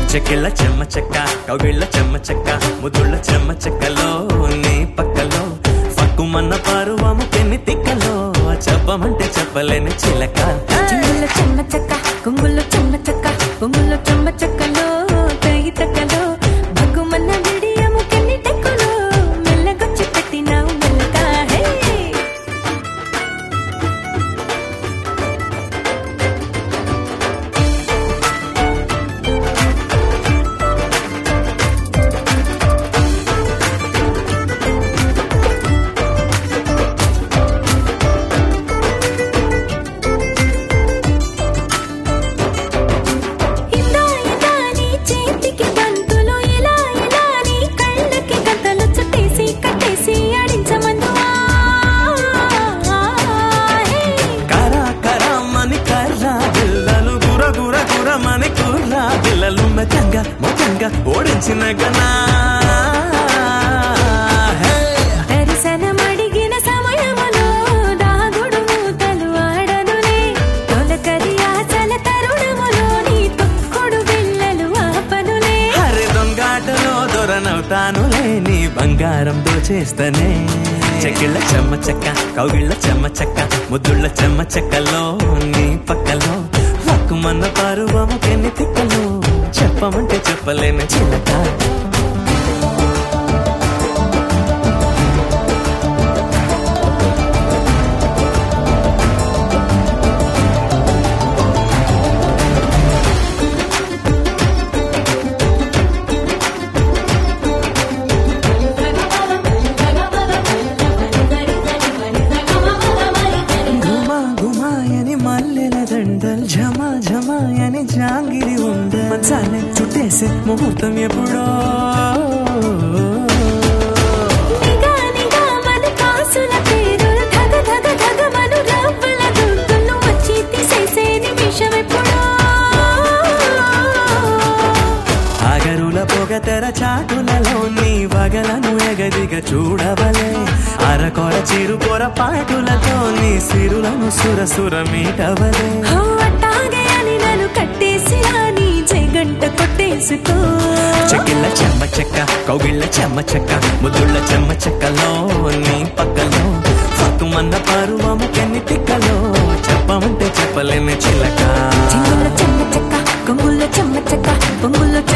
చెక్కిళ్ళ చెమ్మ చెక్క కౌగిళ్ళ చెమ్మ చెక్క ముదుళ్ళ చెమ్మ చెక్కలో నీ పక్కలో పక్కుమన్న పరువము పెన్ని తిక్కలో చెప్పమంటే చెప్పలేని చిలక చెంగుల్లో చెమ్మ చెక్క కొంగుల్లో చెమ్మ చెక్క కొంగుల్లో చెమ్మ చెక్కలో తగి తక్కలో భగ్గుమన్న విడియము కెన్ని టెక్కులో మెల్లగొచ్చి పెట్టినావు మెల్లగా హే ఇందా ఇందా నీ చేతికి బంతులు ఇలా ఇలా నీ కళ్ళకి గంతలు చుట్టేసి కట్టేసి ఆడించమందువా హే కరా కరామని కర్రా పిల్లలు గుర గుర గురమని కుర్రా పిల్లలు మెతంగా మొత్తంగా ఓడించిన గనా హే! దర్శనమడిగిన సమయములో దాగుడు మూతలు ఆడనులే తొలకరి ఆశల తరుణములో నీ తొక్కుడు బిళ్ళలు ఆపనులే హరి దొంగాటలో దొరనవుతానులే నీ బంగారం దోచేస్తనే చెక్కిళ్ళ చెమ్మ చెక్క కౌగిళ్ళ చెమ్మ చెక్క ముద్దుళ్ళ చెమ్మ చెక్కలో నీ పక్కలో హక్కుమన్న పరువము కెన్ని తిక్కలో చెప్పమంటే చెప్పలేని చిలక గుమా గుమాయని మల్లెల దండల్ ఝమా ఝమాయని జాంగిరి ఉండ మంచాలే చుట్టేసే ముహూర్తం ఎప్పుడో నిగా నిగా మన కాసుల పేరులు ధగ ధగ ధగ మను రవ్వల దుద్దులు వచ్చి తీసేసే నిమిషం ఎప్పుడో ఆగరుల పొగ తెర చాటులలో నీ వగలను ఎగదిగా చూడవలే అరకొర చిరు పొర పాటులతో నీ సిరులను సురసుర మీటవలే హో అట్టాగే అని నన్ను కట్టేసి నీ జగంట కొట్టేసుకో చెక్కిళ్ళ చెమ్మ చెక్క కౌగిళ్ళ చెమ్మ చెక్క ముద్దుళ్ళ చెమ్మ చెక్కలో నీ పక్కలో సత్తుమన్న పరువము కెన్ని తిక్కలో చెప్పమంటే చెప్పలేని చిలక చెంగుల్లో చెమ్మ చెక్క కొంగుల్లో చెమ్మ చెక్క పొంగుల్లో చెమ్మ